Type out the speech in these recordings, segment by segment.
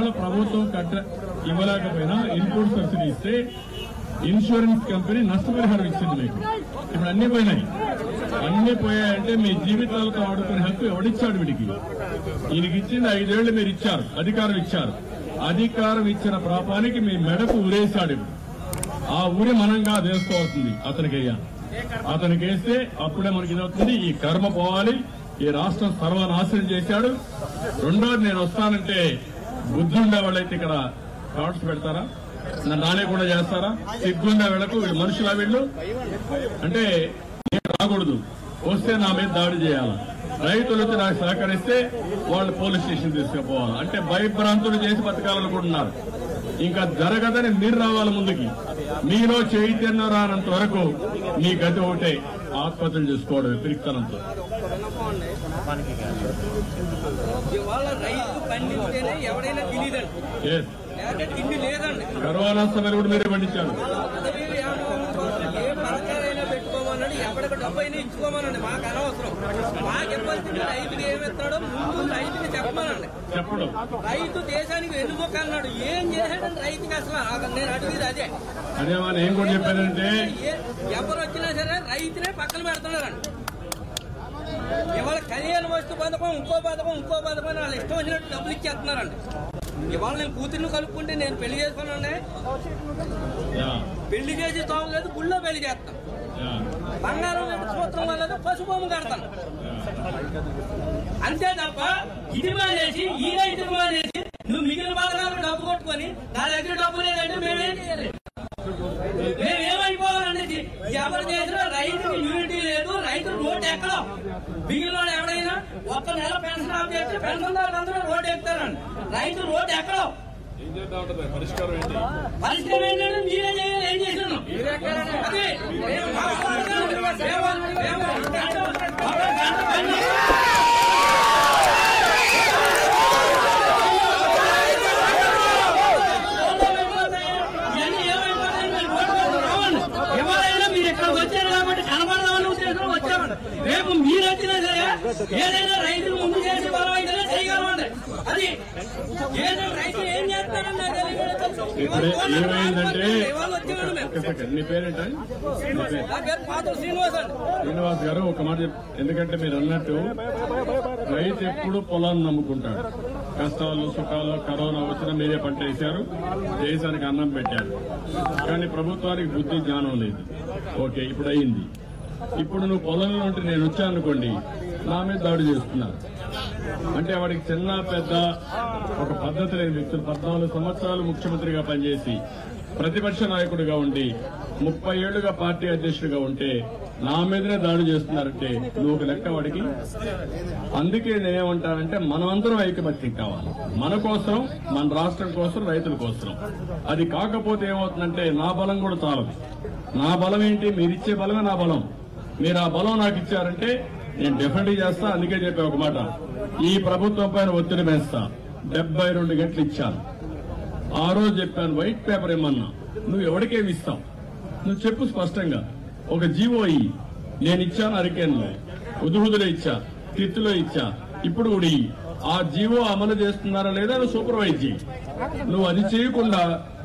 ప్రభుత్వం కట్ట ఇవ్వలేకపోయినా ఇన్పుట్ సబ్సిడీ ఇస్తే ఇన్సూరెన్స్ కంపెనీ నష్టపరిహారం ఇచ్చింది మీకు ఇప్పుడు అన్ని పోయినాయి అన్ని పోయాయంటే మీ జీవితాలతో ఆడుకునే హక్కు ఎవడిచ్చాడు వీడికి ఈయనకి ఇచ్చింది ఐదేళ్లు మీరు ఇచ్చారు అధికారం ఇచ్చారు అధికారం ఇచ్చిన పాపానికి మీ మెడకు ఉరేశాడు ఇప్పుడు. ఆ ఊరి మనంగా వేసుకోవాల్సింది అతనికి వేయాలి అతనికి వేస్తే అప్పుడే మనకి ఇదవుతుంది ఈ కర్మ పోవాలి ఈ రాష్ట్రం సర్వనాశనం చేశాడు రెండోది నేను వస్తానంటే బుద్ధి ఉండే వాళ్ళైతే ఇక్కడ కార్డ్స్ పెడతారా నన్ను రానికుండా చేస్తారా సిగ్గుండే వీళ్ళకు వీళ్ళు మనుషులా వీళ్ళు అంటే నేను రాకూడదు వస్తే నా మీద దాడి చేయాలి రైతులు వచ్చి నాకు సహకరిస్తే వాళ్ళు పోలీస్ స్టేషన్ తీసుకుపోవాలి అంటే భయభ్రాంతులు చేసి బతకాలనుకుంటున్నారు ఇంకా జరగదని మీరు రావాలి ముందుకి మీలో చైతన్యం రానంత వరకు మీ గతి ఒకటే ఆత్మహత్యలు చేసుకోవడం పిరిక్తనంతో ఇవాళ రైతు పండిస్తేనే ఎవడైనా తినేదండి Yes. లేకపోతే తిండి లేదండి కరోనా సమయంలో కూడా మీరే పండించారు పదవి వ్యామోహం కోసం ఏ పథకాలైనా పెట్టుకోమన్నాడు ఎవరికి డబ్బు అయినా ఇచ్చుకోమనండి మాకు అనవసరం మాకు ఇవ్వాల్సింది రైతుకి ఏమి ఇస్తాడో ముందు రైతుకి చెప్పమనండి చెప్పడం రైతు దేశానికి వెన్నుముక్క అన్నాడు ఏం చేశాడండి రైతుకి అసలు ఆ- నేను అడిగేది అదే అదే మా నేను కూడా చెప్పానంటే ఏ- ఎవరు వచ్చినా సరే రైతునే పక్కన పెడుతున్నారండి ఇవాళ కళ్యాణ వస్తు పథకం ఇంకో పథకం ఇంకో పథకం అని వాళ్ళు ఇష్టం వచ్చినట్టు డబ్బులు ఇచ్చేస్తున్నారండి ఇవాళ నేను కూతుర్ని కలుపుకుంటే నేను పెళ్లి చేసుకున్నానే యా, పెళ్లి చేసి తోమలేదు గుళ్ళో పెళ్లి చేస్తాను యా, బంగారం లేదు సూత్రం వల్ల పశుభూమి కడతాను అంతే తప్ప ఇది మానేసి ఈ రైతు మానేసి నువ్వు మిగిలిన పథకాలు డబ్బు కొట్టుకొని నా దగ్గర డబ్బు లేదంటే మేమేం చేయాలి మేమేమైపోవాలండి ఎవరు చేసినా రైతుకి యూనిటీ లేదు రైతు రోడ్డు ఎక్కడం మిగిలిన వాడు ఎవడైనా ఒక్క నెల పెన్షన్ ఆఫ్ చేస్తే పెన్షన్ అందరూ రోడ్డు ఎక్కుతారండి రైతు రోడ్డు ఎక్కడం ఏం చేద్దాం ఉంటుంది పరిష్కారం ఏంటి పరిస్థితి ఏంటంటే మీరే చేయాలి ఏం చేస్తున్నాం అదే మేము మా పథకాలు మేము- మేము గంట- ఒక గంట పని ఇవన్నీ ఏమైపోతాయి మీరు ఓట్లు రావండి. ఎవరైనా మీరు ఇక్కడికి వచ్చారు కాబట్టి కనబడదామని ఉద్దేశంలో వచ్చామండి రేపు మీరు వచ్చినా సరే ఏదైనా రైతులు ముందు చేసి బలం అయితేనే చేయగలమండి అది ఏదైనా రైతు ఏం చేస్తారని నాకు తెలియదు. ఇప్పుడు ఏమైందంటే ఇవాళ వచ్చేవాడు మేము. ఒక్క సెకండ్ నీ పేరేంట నీ పేరు నా పేరు పాత్ర శ్రీనివాస్ అండి శ్రీనివాస్ గారు ఒక మాట చెప్ ఎందుకంటే మీరు అన్నట్టు రైతు ఎప్పుడు పొలాన్ని నమ్ముకుంటాడు కష్టాలు సుఖాలు కరోనా వచ్చినా మీరే పంట వేశారు దేశానికి అన్నం పెట్టారు కానీ ప్రభుత్వానికి బుద్ధి జ్ఞానం లేదు ఓకే ఇప్పుడు అయింది ఇప్పుడు నువ్వు పొలంలో ఉంటే నేను వచ్చాను అనుకోండి నా మీద దాడి చేస్తున్నారు అంటే వాడికి చిన్న పెద్ద ఒక పద్ధతి లేని వ్యక్తులు పద్నాలుగు సంవత్సరాలు ముఖ్యమంత్రిగా పనిచేసి ప్రతిపక్ష నాయకుడిగా ఉండి ముప్పై ఏళ్లుగా పార్టీ అధ్యక్షుడిగా ఉంటే నా మీదనే దాడి చేస్తున్నారంటే నువ్వు ఒక లెక్క వాడికి అందుకే నేనేమంటానంటే మనమందరం ఐకమత్యం కావాలి మన కోసం మన రాష్ట్రం కోసం రైతుల కోసం అది కాకపోతే ఏమవుతుందంటే నా బలం కూడా చాలదు నా బలం ఏంటి మీరిచ్చే బలమే నా బలం మీరు ఆ బలం నాకు ఇచ్చారంటే నేను డెఫినెట్ చేస్తా అందుకే చెప్పా ఒక మాట ఈ ప్రభుత్వం పైన ఒత్తిడి వేస్తా డెబ్బై రెండు గంటలు ఇచ్చాను ఆ రోజు చెప్పాను వైట్ పేపర్ ఏమన్నా నువ్వు ఎవరికేమి ఇస్తావు నువ్వు చెప్పు స్పష్టంగా ఒక జీవో ఇయ్యి నేను ఇచ్చాను అరికేన్లో ఉదుహుదులో ఇచ్చా తిత్తులో ఇచ్చా ఇప్పుడు కూడా ఇయ్యి. ఆ జీవో అమలు చేస్తున్నారా లేదా నువ్వు సూపర్వైజ్ చేయి నువ్వు అది చేయకుండా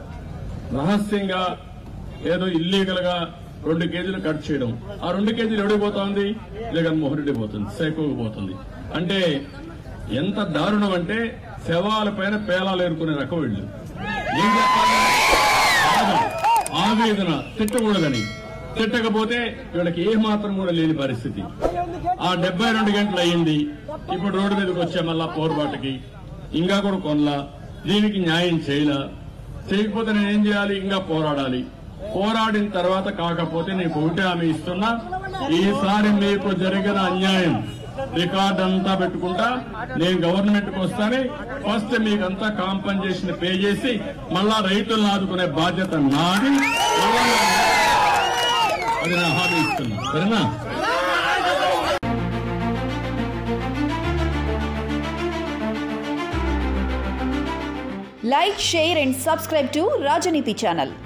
రహస్యంగా ఏదో ఇల్లీగల్ గా రెండు కేజీలు కట్ చేయడం ఆ రెండు కేజీలు ఎవడికి పోతోంది జగన్మోహన్ రెడ్డి పోతుంది సైకోకి పోతుంది అంటే ఎంత దారుణం అంటే శవాల పైన పేలాలు ఏరుకునే రకం వీళ్ళు ఏం చెప్పాలి బాధ, ఆవేదన తిట్టకూడదని తిట్టకపోతే వీళ్ళకి ఏ మాత్రం కూడా లేని పరిస్థితి ఆ డెబ్బై రెండు గంటలు అయ్యింది ఇప్పుడు రోడ్డు మీదకి వచ్చే మళ్ళా పోరుబాటుకి ఇంకా కూడా కొనలా దీనికి న్యాయం చేయలా చేయకపోతే నేను ఏం చేయాలి ఇంకా పోరాడాలి పోరాడిన తర్వాత కాకపోతే నీకు ఒకటే హామీ ఇస్తున్నా ఈసారి మీకు జరిగిన అన్యాయం రికార్డ్ అంతా పెట్టుకుంటా నేను గవర్నమెంట్ కు వస్తానే ఫస్ట్ మీకంతా కాంపన్సేషన్ పే చేసి మళ్ళా రైతులను ఆదుకునే బాధ్యత నాది మళ్ళా అది నా హామీ ఇస్తున్నా సరేనా Like, share and subscribe to Rajaniti channel.